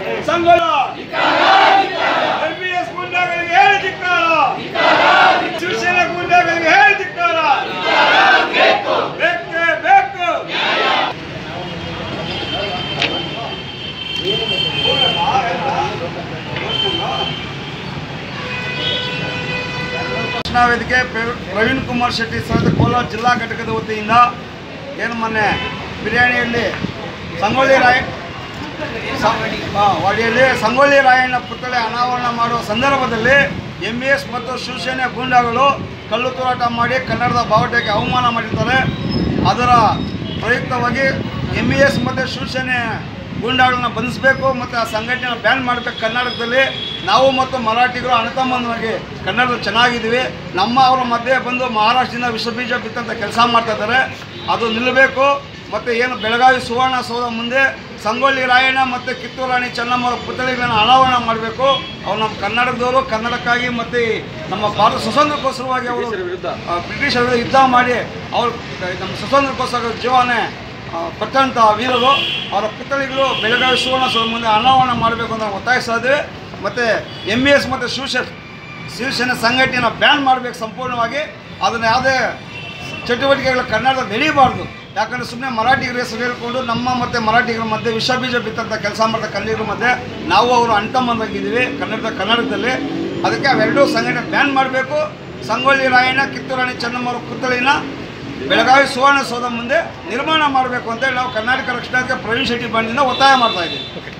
Sangolli MBS ಗುಂಡಾಗಳಿಗೆ ಹೇಳಿ ಧಿಕ್ಕಾರ ಶಿವಸೇನಾ ಗುಂಡಾಗಳಿಗೆ ಹೇಳಿ ಧಿಕ್ಕಾರ ಬೇಕೇ ಬೇಕು ರಕ್ಷಣಾ ವೇದಿಕೆ ಪ್ರ- ಪ್ರವೀಣ್ ಕುಮಾರ್ ಶೆಟ್ಟಿ ಸಹಿತ ಕೋಲಾರ ಜಿಲ್ಲಾ ಘಟಕದ ವತಿಯಿಂದ ಏನು ಮೊನ್ನೆ ಬಿರಿಯಾನಿಯಲ್ಲಿ ಸಂಗೊಳ್ಳಿ ರಾಯ ಸ- ಆ, ವಾಡಿಯಲ್ಲಿ ಸಂಗೊಳ್ಳಿ ರಾಯಣ್ಣ ಪುತ್ಥಳಿ ಅನಾವರಣ ಮಾಡುವ ಸಂದರ್ಭದಲ್ಲಿ ಎಂ ಇ ಎಸ್ ಮತ್ತು ಶಿವಸೇನೆ ಗೂಂಡಾಗಳು ಕಲ್ಲು ತೂರಾಟ ಮಾಡಿ ಕನ್ನಡದ ಬಾವುಟಕ್ಕೆ ಅವಮಾನ ಮಾಡಿದ್ದಾರೆ ಅದರ ಪ್ರಯುಕ್ತವಾಗಿ ಎಂ ಇ ಎಸ್ ಮತ್ತು ಶಿವಸೇನೆ ಗೂಂಡಾಗಳನ್ನ ಬಂಧಿಸಬೇಕು ಮತ್ತು ಆ ಸಂಘಟನೆನ ಬ್ಯಾನ್ ಮಾಡಬೇಕು ಕರ್ನಾಟಕದಲ್ಲಿ ನಾವು ಮತ್ತು ಮರಾಠಿಗರು ಅಣ್ಣತಮ್ಮನಾಗಿ ಕನ್ನಡದ ಚೆನ್ನಾಗಿದ್ದೀವಿ ನಮ್ಮ ಅವರ ಮಧ್ಯೆ ಬಂದು ಮಹಾರಾಷ್ಟ್ರದಿಂದ ವಿಷಬೀಜ ಬಿತ್ತಂತ ಕೆಲಸ ಮಾಡ್ತಾ ಇದ್ದಾರೆ ಅದು ನಿಲ್ಲಬೇಕು ಮತ್ತು ಏನು ಬೆಳಗಾವಿ ಸುವರ್ಣ ಸೌಧ ಮುಂದೆ ಸಂಗೊಳ್ಳಿ ರಾಯಣ್ಣ ಮತ್ತು ಕಿತ್ತೂರು ರಾಣಿ ಚೆನ್ನಮ್ಮರ ಪುತ್ಥಳಿಗಳನ್ನು ಅನಾವರಣ ಮಾಡಬೇಕು ಅವ್ರು ನಮ್ಮ ಕನ್ನಡದವರು ಕನ್ನಡಕ್ಕಾಗಿ ಮತ್ತು ಈ ನಮ್ಮ ಭಾರತ ಸ್ವತಂತ್ರಕ್ಕೋಸ್ಕರವಾಗಿ ಅವರು ಆ, ಬ್ರಿಟಿಷರ ವಿರುದ್ಧ ಯುದ್ಧ ಮಾಡಿ ಅವರು ನಮ್ಮ ಸ್ವತಂತ್ರಕ್ಕೋಸ್ಕರ ಜೀವನೇ ಆ, ಕೊಟ್ಟಂಥ ವೀರರು ಅವರ ಪುತ್ಥಳಿಗಳು ಬೆಳಗಾವಿ ಸುವರ್ಣ ಸೌಧ ಮುಂದೆ ಅನಾವರಣ ಮಾಡಬೇಕು ಅಂತ ಒತ್ತಾಯಿಸ್ತಾ ಇದ್ದೇವೆ ಮತ್ತು ಎಮ್ ಇ ಎಸ್ ಮತ್ತು ಶಿವಸೇನೆ ಶಿವಸೇನೆ ಸಂಘಟನೆಯನ್ನು ಬ್ಯಾನ್ ಮಾಡಬೇಕು ಸಂಪೂರ್ಣವಾಗಿ ಅದನ್ನು ಯಾವುದೇ ಚಟುವಟಿಕೆಗಳ ಕನ್ನಡದ ಬೆಳೀಬಾರ್ದು ಯಾಕಂದರೆ ಸುಮ್ಮನೆ ಮರಾಠಿಗರ ಹೆಸರು ಹೇಳ್ಕೊಂಡು ನಮ್ಮ ಮತ್ತು ಮರಾಠಿಗರ ಮಧ್ಯೆ ವಿಷ ಬೀಜ ಬಿತ್ತಂಥ ಕೆಲಸ ಮಾಡ್ತಾ ಕನ್ನಡಿಗರ ಮಧ್ಯೆ ನಾವು ಅವರು ಅಂಟಂಬಂದಾಗಿದ್ದೀವಿ ಕನ್ನಡದ ಕನ್ನಡದಲ್ಲಿ ಅದಕ್ಕೆ ಅವೆರಡೂ ಸಂಘಟನೆ ಬ್ಯಾನ್ ಮಾಡಬೇಕು ಸಂಗೊಳ್ಳಿ ರಾಯಣ್ಣ ಕಿತ್ತೂರು ರಾಣಿ ಚೆನ್ನಮ್ಮರ ಪುತ್ಥಳಿನ ಬೆಳಗಾವಿ ಸುವರ್ಣ ಸೌಧ ಮುಂದೆ ನಿರ್ಮಾಣ ಮಾಡಬೇಕು ಅಂತೇಳಿ ನಾವು ಕರ್ನಾಟಕ ರಕ್ಷಣಾ ಪ್ರವೀಣ್ ಶೆಟ್ಟಿ ಬಂಡಿಂದ ಒತ್ತಾಯ ಮಾಡ್ತಾ ಇದ್ದೀವಿ